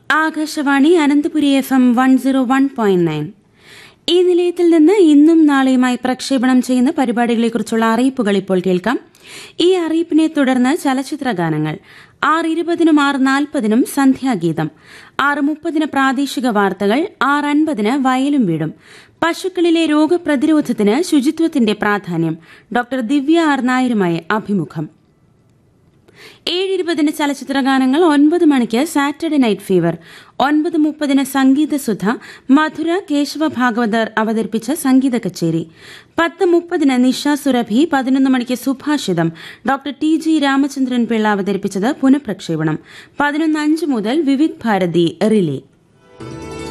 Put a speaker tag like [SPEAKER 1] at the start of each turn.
[SPEAKER 1] Akashvani Ananthapuri F M one zero one point nine ഈ നിലയത്തിൽ നിന്ന് ഇന്നും നാളെയുമായി പ്രക്ഷേപണം ചെയ്യുന്ന പരിപാടികളെക്കുറിച്ചുള്ള അറിയിപ്പുകൾ ഇപ്പോൾ കേൾക്കാം ഈ അറിയിപ്പിനെ തുടർന്ന് ചലച്ചിത്ര ഗാനങ്ങൾ ആറ് ഇരുപതിനും ആറ് നാൽപ്പതിനും സന്ധ്യാഗീതം ആറ് മുപ്പതിന് പ്രാദേശിക വാർത്തകൾ ആറ് അൻപതിന് വയലും വീടും പശുക്കളിലെ രോഗപ്രതിരോധത്തിന് ശുചിത്വത്തിന്റെ പ്രാധാന്യം ഡോക്ടർ ദിവ്യ ആർ നായരുമായി അഭിമുഖം ഏഴ് ഇരുപതിന് ചലച്ചിത്ര ഗാനങ്ങൾ ഒൻപത് മണിക്ക് സാറ്റർഡേ നൈറ്റ് ഫീവർ ഒൻപത് മുപ്പതിന് സംഗീത സുധ മധുര കേശവ ഭാഗവതർ അവതരിപ്പിച്ച സംഗീത കച്ചേരി പത്ത് മുപ്പതിന് നിഷ സുരഭി പതിനൊന്ന് മണിക്ക് Subhashitam doctor T G Ramachandran Pillai അവതരിപ്പിച്ചത് പുനഃപ്രക്ഷേപണം പതിനൊന്ന് അഞ്ച് മുതൽ വിവിധ് ഭാരതി റിലേ